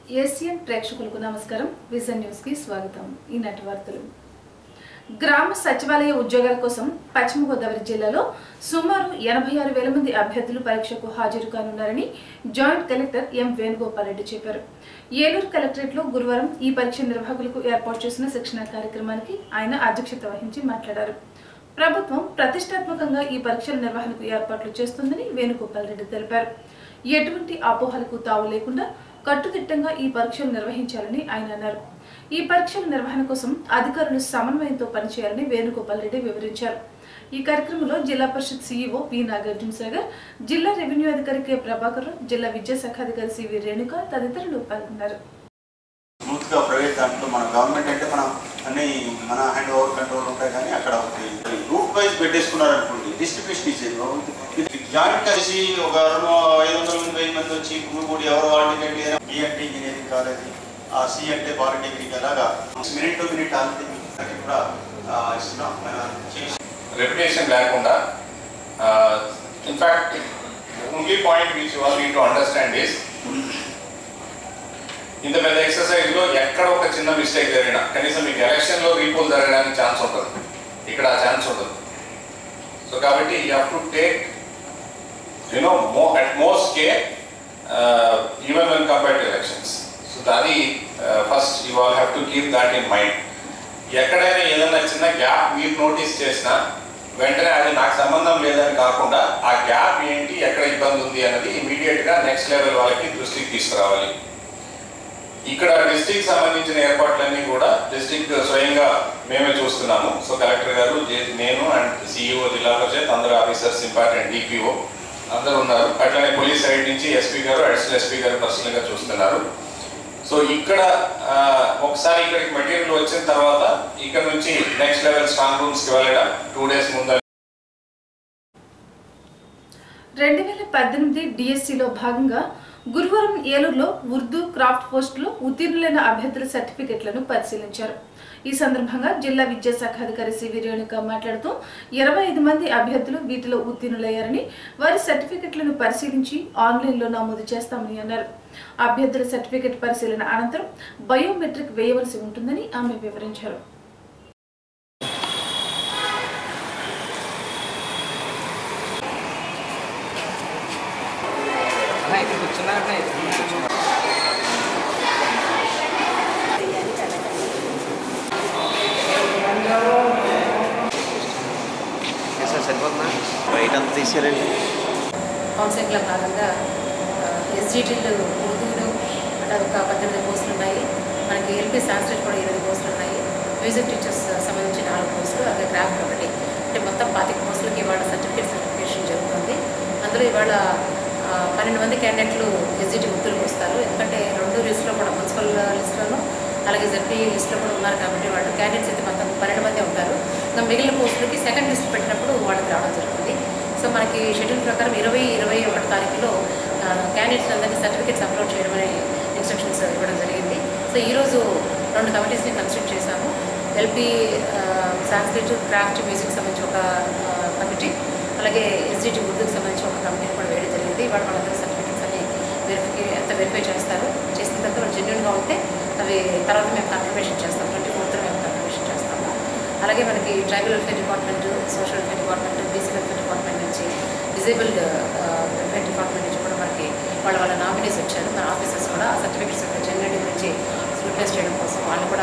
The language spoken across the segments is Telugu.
ఏసియన్ ప్రేక్షకులకు నమస్కారం విజన్ న్యూస్ కి స్వాగతం ఈనాటి వార్తలు గ్రామ సచివాలయ ఉద్యోగాల కోసం పశ్చిమ గోదావరి జిల్లాలో సుమారు ఎనభై ఆరు వేల మంది అభ్యర్థులు పరీక్షకు హాజరు కానున్నారని joint collector M Venugopal Reddy చెప్పారు ఏలూరు కలెక్టరేట్ లో గురువారం ఈ పరీక్ష నిర్వాహకులకు ఏర్పాటు చేసిన శిక్షణ కార్యక్రమానికి ఆయన అధ్యక్షత వహించి మాట్లాడారు ప్రభుత్వం ప్రతిష్టాత్మకంగా ఈ పరీక్షల నిర్వహణకు ఏర్పాట్లు చేస్తుందని వేణుగోపాల్ రెడ్డి తెలిపారు ఎటువంటి అపోహలకు తావు లేకుండా కట్టుదిట్టంగా ఈ పరీక్షలు నిర్వహించాలని ఆయన అన్నారు ఈ పరీక్షల నిర్వహణ కోసం అధికారులు సమన్వయంతో పనిచేయాలని వేణుగోపాల్ రెడ్డి వివరించారు ఈ కార్యక్రమంలో జిల్లా పరిషత్ సీఈఓ పి నాగార్జున సాగర్ జిల్లా రెవెన్యూ అధికారి కె ప్రభాకర్ జిల్లా విద్యాశాఖాధికారి సివి రేణుక తదితరులు పాల్గొన్నారు స్మూత్ గా ప్రైవేట్ దాంట్లో మన గవర్నమెంట్ అంటే మనం అన్ని మన హ్యాండ్ ఓవర్ కంట్రోల్ ఉంటాయి కానీ అక్కడ ఒకటి రూట్ వైజ్ పెట్టేసుకున్నారు అనుకోండి డిస్ట్రిబ్యూషన్ ఇచ్చేది జాయింట్ కలిసి ఒక రెండు ఐదు వందల మంది వెయ్యి మంది వచ్చి గుమిగూడి ఎవరు వాళ్ళకి బిఎంటీ ఇంజనీరింగ్ కాలేజ్ ఆ సి అంటే పాలిటెక్నిక్ అలాగా మినిట్ టు మినిట్ ఆల్రెడీ కూడా ఆ, ఇస్తున్నాం మన చేసి రెప్యుటేషన్ లేకుండా in fact only point which you all need to understand is ఇంత పెద్ద ఎక్సర్సైజ్ లో ఎక్కడ ఒక చిన్న మిస్టేక్ జరిగినా కనీసం మీకు ఎలక్షన్ లో రీపోల్ జరగడానికి ఛాన్స్ ఉంటుంది ఇక్కడ ఆ ఛాన్స్ ఉండదు సో కాబట్టి you have to take you know మో at most care even when compare to elections so అది first you all have to keep that in mind ఎక్కడైనా ఏదైనా చిన్న గ్యాప్ మీరు నోటీస్ చేసినా వెంటనే అది నాకు సంబంధం లేదని కాకుండా ఆ గ్యాప్ ఏంటి ఎక్కడ ఇబ్బంది ఉంది అన్నది ఇమీడియట్ గా నెక్స్ట్ లెవెల్ వాళ్ళకి దృష్టికి తీసుకురావాలి ఇక్కడ డిస్టిక్ సంబంధించిన ఏర్పాట్లన్నీ కూడా డిస్టిక్ స్వయంగా మేమే చూస్తున్నాము సో కలెక్టర్ గారు జే- నేను అండ్ సిఇఓ జిల్లా పరిషత్ అందరు ఆఫీసర్స్ ఇంపార్టెంట్ డిపిఓ అందరూ ఉన్నారు అట్లనే పోలీస్ సైడ్ నుంచి ఎస్పీ గారు అడిషనల్ ఎస్పీ గారు పర్సనల్ గా చూస్తున్నారు సో ఇక్కడ ఆ, ఒకసారి ఇక్కడికి మెటీరియల్ వచ్చిన తర్వాత ఇక్కడ నుంచి నెక్స్ట్ లెవెల్ స్ట్రాంగ్ రూమ్స్ కి వెళ్ళడం టూ డేస్ ముందు రెండు వేల పద్దెనిమిది డిఎస్సిలో భాగంగా గురువారం ఏలూరులో ఉర్దూ క్రాఫ్ట్ పోస్టులో ఉత్తీర్ణులైన అభ్యర్థుల సర్టిఫికెట్లను పరిశీలించారు ఈ సందర్భంగా జిల్లా విద్యాశాఖ అధికారి సివి రేణుక మాట్లాడుతూ ఇరవై ఐదు మంది అభ్యర్థులు వీటిలో ఉత్తీర్ణులయ్యారని వారి సర్టిఫికెట్లను పరిశీలించి ఆన్లైన్లో నమోదు చేస్తామని అన్నారు అభ్యర్థుల సర్టిఫికెట్ పరిశీలన అనంతరం బయోమెట్రిక్ వేయవలసి ఉంటుందని ఆమె వివరించారు అన్న ఇక్కడ కూర్చున్నా అన్న ఇక్కడ కూర్చున్నా సార్ సరిపోతుందా బయట అంతా తీసారండి కౌన్సిలింగ్లో భాగంగా ఎస్జిటీలు ఉర్దూలు అంటే ఒక పద్దెనిమిది పోస్టులు ఉన్నాయి మనకి ఎల్పి సాంస్క్రిట్ కూడా ఇరవై పోస్టులు ఉన్నాయి మ్యూజిక్ టీచర్స్ సంబంధించి నాలుగు పోస్టులు అలాగే క్రాఫ్ట్ ఒకటి అంటే మొత్తం పాతిక పోస్టులకి ఇవాళ సర్టిఫికేట్ సర్టిఫికేషన్ జరుగుతుంది అందులో ఇవాళ ఆ, పన్నెండు మంది క్యాండిడేట్లు ఎస్జిటి ఉర్దూలకు వస్తారు ఎందుకంటే రెండు లిస్టులో కూడా మున్సిపల్ లిస్టులోను అలాగే జడ్పీ లిస్టులో కూడా ఉన్నారు కాబట్టి వాళ్ళు క్యాండిడేట్స్ అయితే మొత్తం పన్నెండు మంది ఉంటారు ఇంకా మిగిలిన పోస్టులకి సెకండ్ లిస్ట్ పెట్టినప్పుడు వాళ్ళకి రావడం జరుగుతుంది సో మనకి షెడ్యూల్ ప్రకారం ఇరవై ఇరవై ఒకటి తారీఖులో క్యాండిడేట్స్ అందరికీ సర్టిఫికేట్స్ అప్లోడ్ చేయడం అనే ఇన్స్ట్రక్షన్స్ ఇవ్వడం జరిగింది సో ఈరోజు రెండు కమిటీస్ని కన్స్టిట్యూట్ చేశాము ఎల్పి సాంస్క్రిట్ క్రాఫ్ట్ మ్యూజిక్ సంబంధించి ఒక కమిటీ అలాగే ఎస్జిటి ఉర్దూకి సంబంధించి ఒక కమిటీని కూడా వేయడం జరిగింది ఇవాళ వాళ్ళందరూ సర్టిఫికేట్స్ అన్ని వెరిఫికే అంత వెరిఫై చేస్తారు చేసిన తర్వాత వాళ్ళు జెన్యున్గా ఉంటే అవి తర్వాత మేము కన్ఫర్మేషన్ చేస్తాం ట్వంటీ ఫోర్త్ మేము కన్ఫర్మేషన్ చేస్తాము అలాగే మనకి tribal welfare department social welfare department BC welfare department నుంచి డిజేబుల్డ్ వెల్ఫేర్ డిపార్ట్మెంట్ నుంచి కూడా మనకి వాళ్ళ వాళ్ళ నామినీస్ వచ్చారు మన ఆఫీసర్స్ కూడా ఆ సర్టిఫికేట్స్ యొక్క జెన్యునిటీ గురించి స్క్రూటనైజ్ చేయడం కోసం వాళ్ళు కూడా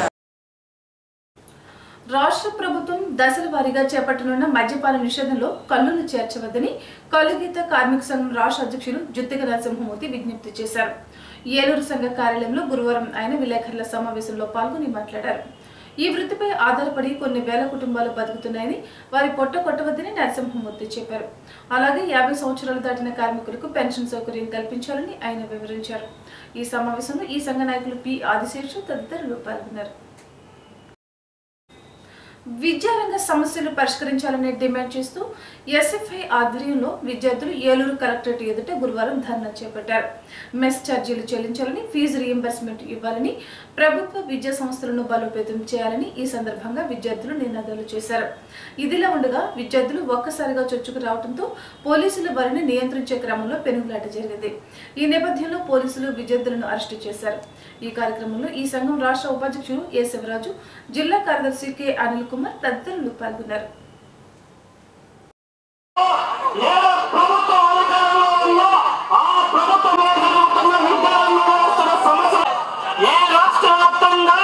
రాష్ట్ర ప్రభుత్వం దశల వారీగా చేపట్టనున్న మద్యపాన నిషేధంలో కల్లును చేర్చవద్దని కల్లుగీత కార్మిక సంఘం రాష్ట్ర అధ్యక్షులు జుత్తిక నరసింహమూర్తి విజ్ఞప్తి చేశారు ఏలూరు సంఘ కార్యాలయంలో గురువారం ఆయన విలేకరుల సమావేశంలో పాల్గొని మాట్లాడారు ఈ వృత్తిపై ఆధారపడి కొన్ని వేల కుటుంబాలు బతుకుతున్నాయని వారి పొట్ట కొట్టవద్దని నరసింహమూర్తి చెప్పారు అలాగే యాభై సంవత్సరాలు దాటిన కార్మికులకు పెన్షన్ సౌకర్యం కల్పించాలని ఆయన వివరించారు ఈ సమావేశంలో ఈ సంఘ నాయకులు పి ఆదిశేషు తదితరులు పాల్గొన్నారు విద్యారంగ సమస్యలు పరిష్కరించాలని డిమాండ్ చేస్తూ ఎస్ఎఫ్ఐ ఆధ్వర్యంలో విద్యార్థులు ఏలూరు కలెక్టరేట్ ఎదుట గురువారం ధర్నా చేపట్టారు మెస్ ఛార్జీలు చెల్లించాలని ఫీజు రీయింబర్స్మెంట్ ఇవ్వాలని ప్రభుత్వ విద్యా సంస్థలను బలోపేతం చేయాలని ఈ సందర్భంగా విద్యార్థులు నినాదాలు చేశారు ఇదిలా ఉండగా విద్యార్థులు ఒక్కసారిగా చొచ్చుకు రావడంతో పోలీసులు వారిని నియంత్రించే క్రమంలో పెనుగులాట జరిగింది ఈ నేపథ్యంలో పోలీసులు విద్యార్థులను అరెస్టు చేశారు ఈ కార్యక్రమంలో ఈ సంఘం రాష్ట్ర ఉపాధ్యక్షుడు ఏ శివరాజు జిల్లా కార్యదర్శి కె అనిల్ కుమార్ తదితరులు పాల్గొన్నారు ఏ ప్రభుత్వం అధికారంలో ఉందో ఆ ప్రభుత్వం మీద జరుగుతున్న విద్యారంగ వ్యవస్థల సమస్య ఏ రాష్ట్ర వ్యాప్తంగా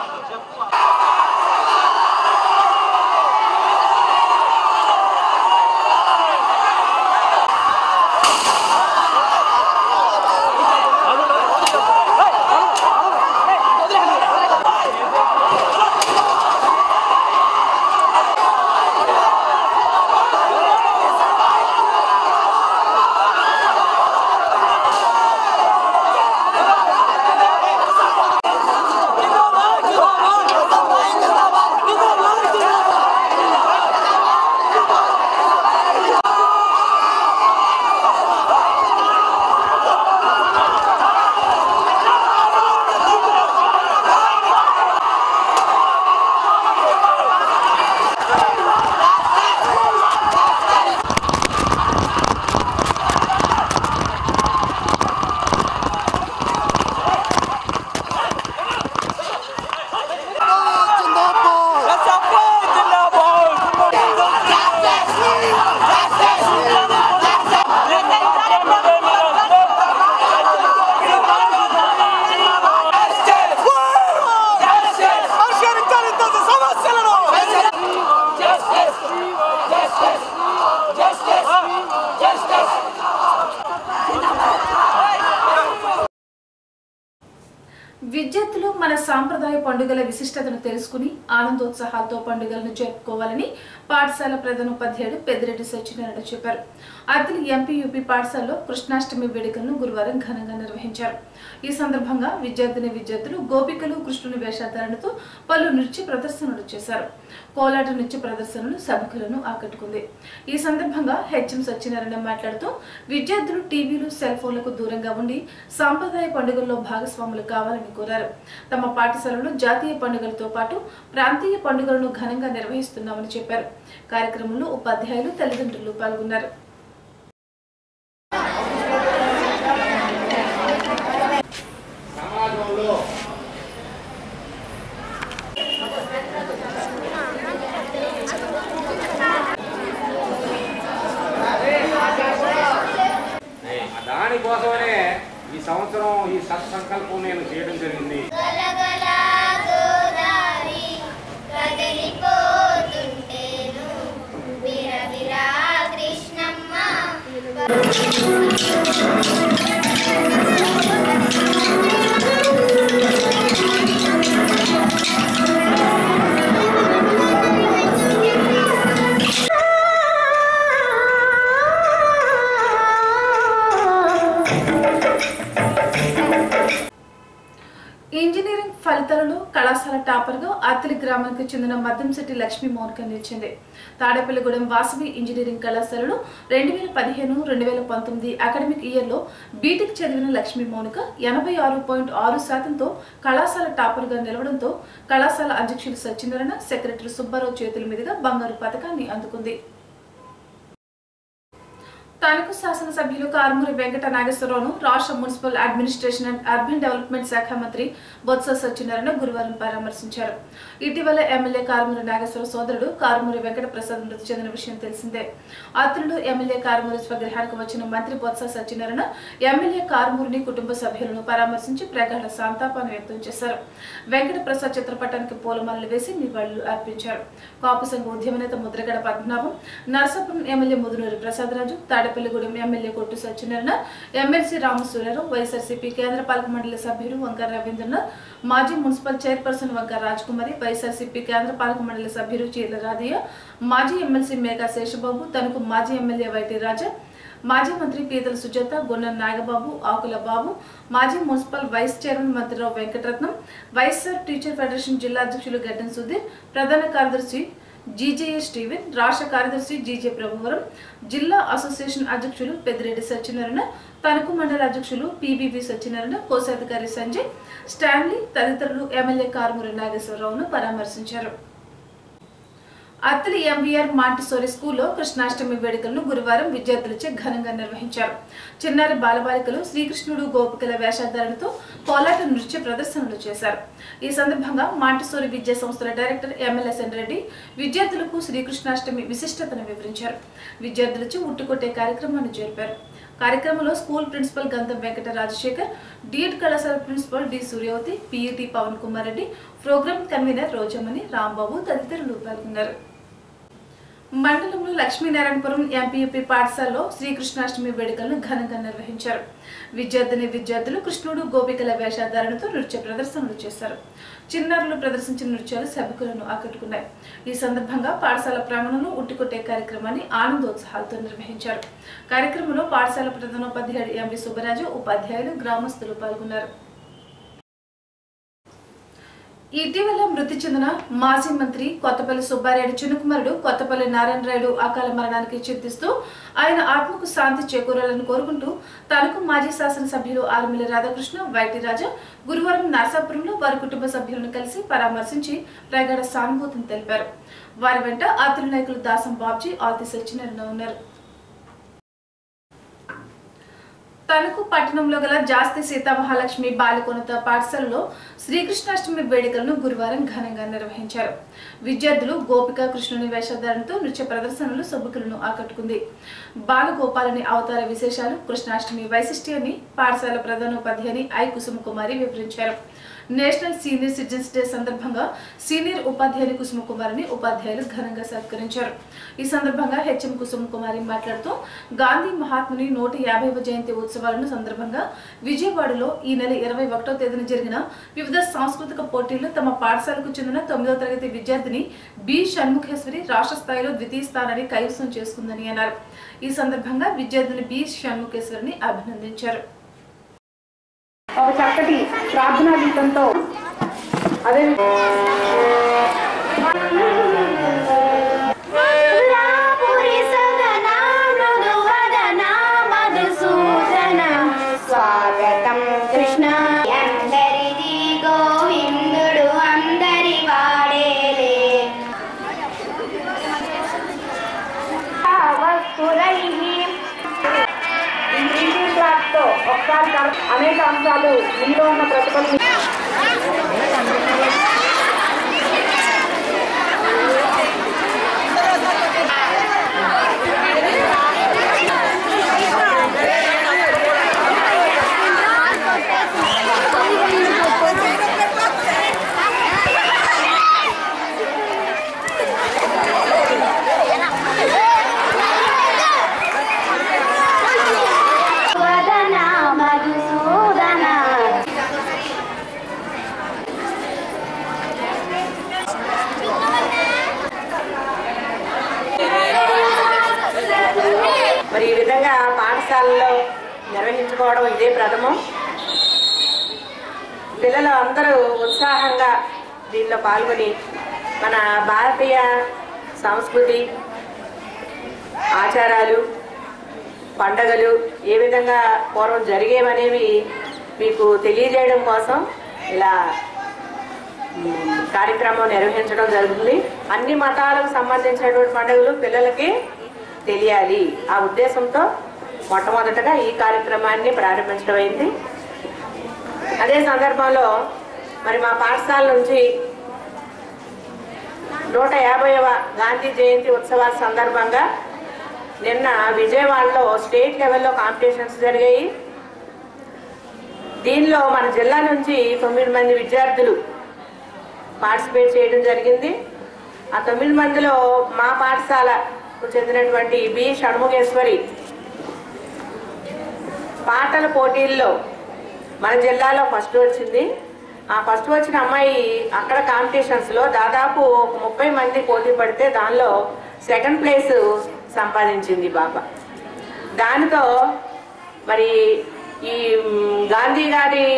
విద్యార్థులు మన సాంప్రదాయ పండుగల విశిష్టతను తెలుసుకుని ఆనందోత్సాహాలతో పండుగలను జరుపుకోవాలని పాఠశాల ప్రధానోపాధ్యాయుడు పెద్దిరెడ్డి సత్యనారాయణ చెప్పారు అద్దెలు ఎంపీ యూపీ పాఠశాలలో కృష్ణాష్టమి వేడుకలను గురువారం ఘనంగా నిర్వహించారు ఈ సందర్భంగా విద్యార్థిని విద్యార్థులు గోపికలు కృష్ణుని వేషధారణతో పలు నృత్య ప్రదర్శనలు చేశారు కోలాట నృత్య ప్రదర్శనలు సభకులను ఆకట్టుకుంది ఈ సందర్భంగా హెచ్ఎం సత్యనారాయణ మాట్లాడుతూ విద్యార్థులు టీవీలు సెల్ ఫోన్లకు దూరంగా ఉండి సాంప్రదాయ పండుగల్లో భాగస్వాములు కావాలని కోరారు తమ పాఠశాలలో జాతీయ పండుగలతో పాటు ప్రాంతీయ పండుగలను ఘనంగా నిర్వహిస్తున్నామని చెప్పారు కార్యక్రమంలో ఉపాధ్యాయులు తల్లిదండ్రులు పాల్గొన్నారు సమాజంలో దానికోసమనే ఈ సంవత్సరం ఈ సత్సంకల్పం నేను చేయడం జరిగింది గలగల గోదారి కదిలిపోతుంటేను విరవిరా కృష్ణమ్మ ఇంజనీరింగ్ ఫలితాలలో కళాశాల టాపర్గా అత్తిలి గ్రామానికి చెందిన మద్దంశెట్టి లక్ష్మీ మౌనిక నిలిచింది తాడేపల్లిగూడెం వాసవి ఇంజనీరింగ్ కళాశాలలో రెండు వేల పదిహేను రెండు వేల పంతొమ్మిది అకాడమిక్ ఇయర్లో బీటెక్ చదివిన లక్ష్మీ మౌనిక ఎనభై ఆరు పాయింట్ ఆరు శాతంతో కళాశాల టాపర్గా నిలవడంతో కళాశాల అధ్యక్షులు సత్యనారాయణ సెక్రటరీ సుబ్బారావు చేతుల మీదుగా బంగారు పథకాన్ని అందుకుంది తణుకు శాసనసభ్యులు కారుమూరి వెంకట నాగేశ్వరరావును రాష్ట్ర municipal administration and urban development శాఖ మంత్రి బొత్స సత్యనారాయణ గురువారం పరామర్శించారు ఇటీవల ఎమ్మెల్యే కారుమూరి నాగేశ్వరరావు సోదరుడు కారుమూరి వెంకట ప్రసాద్ మృతి చెందిన విషయం తెలిసిందే అతనుడు ఎమ్మెల్యే కారుమూరి స్వగృహానికి వచ్చిన మంత్రి బొత్స సత్యనారాయణ ఎమ్మెల్యే కారుమూరిని కుటుంబ సభ్యులను పరామర్శించి ప్రగాఢ సంతాపాన్ని వ్యక్తం చేశారు వెంకట ప్రసాద్ చిత్రపటానికి పూలమాలలు వేసి నివాళులు అర్పించారు కాపు సంఘ ఉద్యమ నేత Mudragada Padmanabham Narasapuram MLA Mudunuri Prasadaraju Tadepalligudem MLA Kottu Satyanarayana MLC రామసూర్యారావు YSRCP కేంద్ర పాలక మండలి సభ్యులు వంకర రవీంద్రనాథ్ మాజీ మున్సిపల్ చైర్పర్సన్ వంకర రాజ్కుమారి వైఎస్ఆర్సీపీ కేంద్ర పాలక మండలి సభ్యులు చీర్ల రాధయ్య మాజీ ఎమ్మెల్సీ మేఘా శేషబాబు తనకు మాజీ ఎమ్మెల్యే వైటి రాజా మాజీ మంత్రి పీతల సుజాత గొన్న నాగబాబు ఆకుల బాబు మాజీ municipal vice chairman Mantrirao Venkataratnam YSR teacher federation జిల్లా అధ్యక్షులు గడ్డం సుధీర్ ప్రధాన కార్యదర్శి జీజేఏ స్టీవెన్ రాష్ట్ర కార్యదర్శి జీజే ప్రభువరం జిల్లా అసోసియేషన్ అధ్యక్షులు పెద్దిరెడ్డి సత్యనారాయణ తణుకు మండల అధ్యక్షులు పిబివి సత్యనారాయణ కోశాధికారి సంజయ్ స్టాన్లీ తదితరులు ఎమ్మెల్యే కారుమూరి నాగేశ్వరరావును పరామర్శించారు అత్తలి ఎంవీఆర్ మాంటిసోరి స్కూల్లో కృష్ణాష్టమి వేడుకలను గురువారం విద్యార్థులచే ఘనంగా నిర్వహించారు చిన్నారి బాలబాలికలు శ్రీకృష్ణుడు గోపికల వేషధారణతో కోలాట నృత్య ప్రదర్శనలు చేశారు ఈ సందర్భంగా మాంటిసోరి విద్యా సంస్థల డైరెక్టర్ ఎమ్మెల్యే రెడ్డి విద్యార్థులకు శ్రీకృష్ణాష్టమి విశిష్టతను వివరించారు విద్యార్థులచే ఉట్టుకొట్టే కార్యక్రమాన్ని జరిపారు కార్యక్రమంలో school principal Gandham Venkata Rajasekhar DEd కళాశాల principal D Suryavathi PET Pavan Kumar Reddy program convener రోజమ్మని రాంబాబు తదితరులు పాల్గొన్నారు మండలంలో లక్ష్మీనారాయణపురం ఎంపీయూపీ పాఠశాలలో శ్రీకృష్ణాష్టమి వేడుకలను ఘనంగా నిర్వహించారు విద్యార్థిని విద్యార్థులు కృష్ణుడు గోపికల వేషధారణతో నృత్య ప్రదర్శనలు చేశారు చిన్నారులు ప్రదర్శించిన నృత్యాలు సభికులను ఆకట్టుకున్నాయి ఈ సందర్భంగా పాఠశాల ప్రాంగణంలో ఉట్టికొట్టే కార్యక్రమాన్ని ఆనందోత్సాహాలతో నిర్వహించారు కార్యక్రమంలో పాఠశాల ప్రధానోపాధ్యాయుడు ఎంవి సుబ్బరాజు ఉపాధ్యాయులు గ్రామస్తులు పాల్గొన్నారు ఇటీవల మృతి చెందిన మాజీ మంత్రి కొత్తపల్లి సుబ్బారెడ్డి చిన్నకుమారుడు కొత్తపల్లి నారాయణరాయుడు అకాల మరణానికి చింతిస్తూ ఆయన ఆత్మకు శాంతి చేకూరాలని కోరుకుంటూ తనకు మాజీ శాసనసభ్యులు ఆర్మిల రాధాకృష్ణ వైటి రాజా గురువారం నరసాపురంలో వారి కుటుంబ సభ్యులను కలిసి పరామర్శించి ప్రగాఢ సానుభూతిని తెలిపారు వారి వెంట ఆతుల నాయకులు దాసం బాబ్జీ ఆల్తి సత్యనారాయణ ఉన్నారు తణుకు పట్టణంలో గల జాస్తి సీతామహాలక్ష్మి బాలికోన్నత పాఠశాలలో శ్రీకృష్ణాష్టమి వేడుకలను గురువారం ఘనంగా నిర్వహించారు విద్యార్థులు గోపిక కృష్ణుని వేషధారణతో నృత్య ప్రదర్శనలు సభ్యులను ఆకట్టుకుంది బాలగోపాలని అవతార విశేషాలు కృష్ణాష్టమి వైశిష్ట్యాన్ని పాఠశాల ప్రధానోపాధ్యాయుని ఐ కుసుమ కుమారి వివరించారు నేషనల్ సీనియర్ సిటిజన్స్ డే సందర్భంగా సీనియర్ ఉపాధ్యాయుని కుసుమ కుమారిని ఉపాధ్యాయులు ఘనంగా సత్కరించారు ఈ సందర్భంగా హెచ్ఎం కుసుమ కుమారి మాట్లాడుతూ గాంధీ మహాత్ముని నూట యాభైవ జయంతి ఉత్సవాలను సందర్భంగా విజయవాడలో ఈ నెల ఇరవై ఒకటో తేదీన జరిగిన వివిధ సాంస్కృతిక పోటీల్లో తమ పాఠశాలకు చెందిన తొమ్మిదో తరగతి విద్యార్థిని బి షణ్ముఖేశ్వరి రాష్ట్ర స్థాయిలో ద్వితీయ స్థానాన్ని కైవసం చేసుకుందని అన్నారు ఈ సందర్భంగా విద్యార్థిని బి షణ్ముఖేశ్వరిని అభినందించారు ఒక చక్కటి ప్రార్థనా గీతంతో అదే మధురాపురి సదనా మృదువదనా మధుసూదన స్వాగతం కృష్ణ అందరిది గోవిందుడు అందరి వాడేలే తో ఒకసారి కల- అనేక అంశాలు మీలో ఉన్న ప్రతిఫలం వదన మధుసూదన మరి ఈ విధంగా పాఠశాలలో నిర్వహించుకోవడం ఇదే ప్రథమం పిల్లలు అందరూ ఉత్సాహంగా దీనిలో పాల్గొని మన భారతీయ సంస్కృతి ఆచారాలు పండగలు ఏ విధంగా పూర్వం జరిగేవనేవి మీకు తెలియజేయడం కోసం ఇలా మ్, కార్యక్రమం నిర్వహించడం జరుగుతుంది అన్ని మతాలకు సంబంధించినటువంటి పండుగలు పిల్లలకి తెలియాలి ఆ ఉద్దేశంతో మొట్టమొదటగా ఈ కార్యక్రమాన్ని ప్రారంభించడం అయింది అదే సందర్భంలో మరి మా పాఠశాల నుంచి నూట యాభైవ గాంధీ జయంతి ఉత్సవాల సందర్భంగా నిన్న విజయవాడలో స్టేట్ లెవెల్లో కాంపిటీషన్స్ జరిగాయి దీనిలో మన జిల్లా నుంచి తొమ్మిది మంది విద్యార్థులు పార్టిసిపేట్ చేయడం జరిగింది ఆ తొమ్మిది మందిలో మా పాఠశాలకు చెందినటువంటి బి షణ్ముఖేశ్వరి పాటల పోటీల్లో మన జిల్లాలో ఫస్ట్ వచ్చింది ఆ ఫస్ట్ వచ్చిన అమ్మాయి అక్కడ కాంపిటీషన్స్ లో దాదాపు ఒక ముప్పై మంది పోటీ పడితే దానిలో సెకండ్ ప్లేస్ సంపాదించింది పాప దానితో మరి ఈ మ్, గాంధీ గారి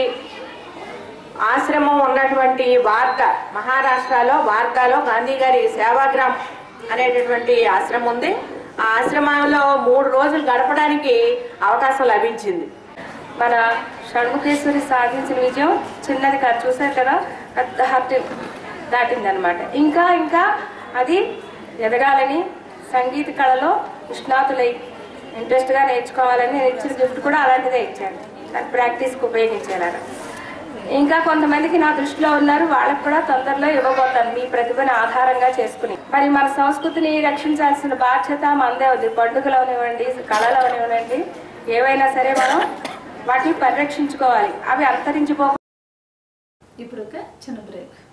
ఆశ్రమం ఉన్నటువంటి వార్త మహారాష్ట్రలో వార్తలో గాంధీ గారి సేవాగ్రామ్ అనేటటువంటి ఆశ్రమం ఉంది ఆ ఆశ్రమంలో మూడు రోజులు గడపడానికి అవకాశం లభించింది మన షణ్ముఖేశ్వరి సాధించిన విజయం చిన్నది కాదు చూసారు కదా పెద్ద హార్ట్ దాటిందనమాట ఇంకా ఇంకా అది ఎదగాలని సంగీత కళలో నిష్ణాతులై ఇంట్రెస్ట్గా నేర్చుకోవాలని నేను ఇచ్చిన గిఫ్ట్ కూడా అలాంటిదే ఇచ్చాను దాని ప్రాక్టీస్కి ఉపయోగించేలాగా ఇంకా కొంతమందికి నా దృష్టిలో ఉన్నారు వాళ్ళకు కూడా తొందరలో ఇవ్వబోతాను మీ ప్రతిభను ఆధారంగా చేసుకుని మరి మన సంస్కృతిని రక్షించాల్సిన బాధ్యత మనదే ఉంది పండుగలోనివ్వండి కళలోనివ్వండి ఏవైనా సరే మనం వాటిని పరిరక్షించుకోవాలి అవి అంతరించిపో ఇప్పుడు ఒక చిన్న బ్రేక్